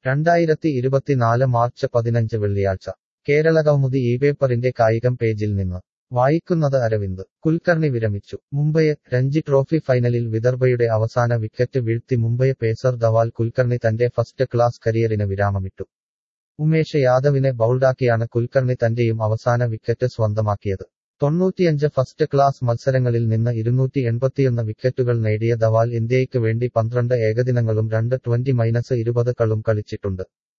രണ്ടായിരത്തി ഇരുപത്തിനാല് മാർച്ച് പതിനഞ്ച് വെള്ളിയാഴ്ച കേരള കൗമുദി ഈ പേപ്പറിന്റെ കായികം പേജിൽ നിന്ന് വായിക്കുന്നത് അരവിന്ദ് കുൽക്കർണി വിരമിച്ചു മുംബൈ രഞ്ജി ട്രോഫി ഫൈനലിൽ വിദർഭയുടെ അവസാന വിക്കറ്റ് വീഴ്ത്തി മുംബൈ പേസർ ധവാൽ കുൽക്കർണി തന്റെ ഫസ്റ്റ് ക്ലാസ് കരിയറിന് വിരാമമിട്ടു ഉമേഷ് യാദവിനെ ബൗൾഡാക്കിയാണ് കുൽക്കർണി തന്റെയും അവസാന വിക്കറ്റ് സ്വന്തമാക്കിയത് തൊണ്ണൂറ്റിയഞ്ച് ഫസ്റ്റ് ക്ലാസ് മത്സരങ്ങളിൽ നിന്ന് ഇരുന്നൂറ്റി എൺപത്തിയൊന്ന് വിക്കറ്റുകൾ നേടിയ ധവാൽ ഇന്ത്യയ്ക്ക് വേണ്ടി പന്ത്രണ്ട് ഏകദിനങ്ങളും രണ്ട് ട്വന്റി മൈനസ് ഇരുപത് കളും കളിച്ചിട്ടുണ്ട്